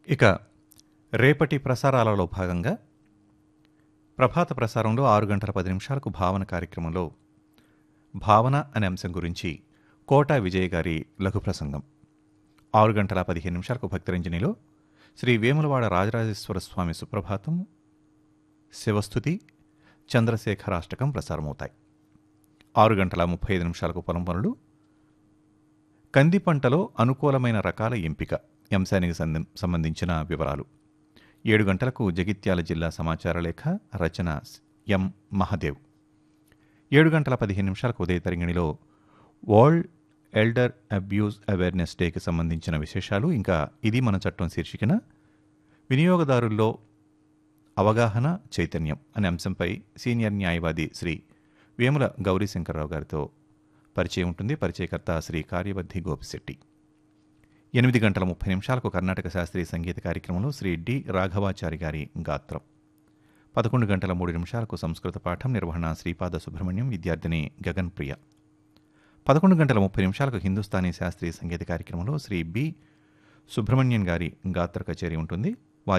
ఇక రేపటి ప్రసారాలలో భాగంగా ప్రభాత ప్రసారంలో ఆరు గంటల పది నిమిషాలకు భావన కార్యక్రమంలో భావన అనే అంశం గురించి కోటా విజయ్ గారి లఘు ప్రసంగం ఆరు గంటల పదిహేను నిమిషాలకు భక్తరంజనిలో శ్రీ వేములవాడ రాజరాజేశ్వర స్వామి సుప్రభాతం శివస్థుతి చంద్రశేఖరాష్టకం ప్రసారమవుతాయి ఆరు గంటల ముప్పై ఐదు నిమిషాలకు పొలం పనులు కంది పంటలో అనుకూలమైన రకాల ఎంపిక ఈ అంశానికి సంద- సంబంధించిన వివరాలు ఏడు గంటలకు జగిత్యాల జిల్లా సమాచార లేఖ రచన ఎం మహాదేవ్ ఏడు గంటల పదిహేను నిమిషాలకు ఉదయ తరంగిణిలో వరల్డ్ ఎల్డర్ అబ్యూస్ అవేర్నెస్ డేకి సంబంధించిన విశేషాలు ఇంకా ఇది మన చట్టం శీర్షికన వినియోగదారుల్లో అవగాహన చైతన్యం అనే అంశంపై సీనియర్ న్యాయవాది శ్రీ వేముల గౌరీశంకర్రావు గారితో పరిచయం ఉంటుంది పరిచయకర్త శ్రీ కార్యవర్ధి గోపిశెట్టి ఎనిమిది గంటల ముప్పై నిమిషాలకు కర్ణాటక శాస్త్రీయ సంగీత కార్యక్రమంలో శ్రీ డి రాఘవాచారి గారి గాత్రం పదకొండు గంటల మూడు నిమిషాలకు సంస్కృత పాఠం నిర్వహణ శ్రీపాద సుబ్రహ్మణ్యం విద్యార్థిని గగన్ ప్రియ పదకొండు గంటల ముప్పై నిమిషాలకు హిందుస్థానీ శాస్త్రీయ సంగీత కార్యక్రమంలో శ్రీ బి సుబ్రహ్మణ్యన్ గారి గాత్ర కచేరీ ఉంటుంది